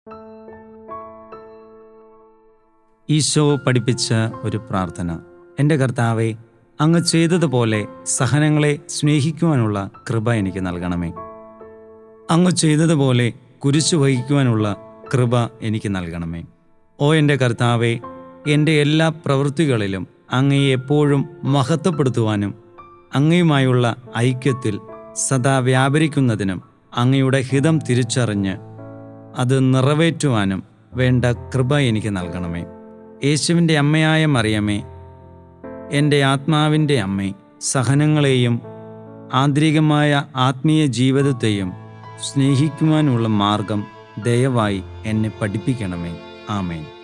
ഈശോ പഠിപ്പിച്ച ഒരു പ്രാർത്ഥന എൻ്റെ കർത്താവെ അങ്ങ് ചെയ്തതുപോലെ സഹനങ്ങളെ സ്നേഹിക്കുവാനുള്ള കൃപ എനിക്ക് നൽകണമേ അങ്ങ് ചെയ്തതുപോലെ കുരിശു വഹിക്കുവാനുള്ള കൃപ എനിക്ക് നൽകണമേ ഓ എൻ്റെ കർത്താവെ എൻ്റെ എല്ലാ പ്രവൃത്തികളിലും അങ്ങയെ എപ്പോഴും മഹത്വപ്പെടുത്തുവാനും അങ്ങയുമായുള്ള ഐക്യത്തിൽ സദാ വ്യാപരിക്കുന്നതിനും അങ്ങയുടെ ഹിതം തിരിച്ചറിഞ്ഞ് അത് നിറവേറ്റുവാനും വേണ്ട കൃപ എനിക്ക് നൽകണമേ യേശുവിൻ്റെ അമ്മയായ മറിയമേ എൻ്റെ ആത്മാവിൻ്റെ അമ്മേ സഹനങ്ങളെയും ആന്തരികമായ ആത്മീയ ജീവിതത്തെയും സ്നേഹിക്കുവാനുള്ള മാർഗം ദയവായി എന്നെ പഠിപ്പിക്കണമേ ആമേൻ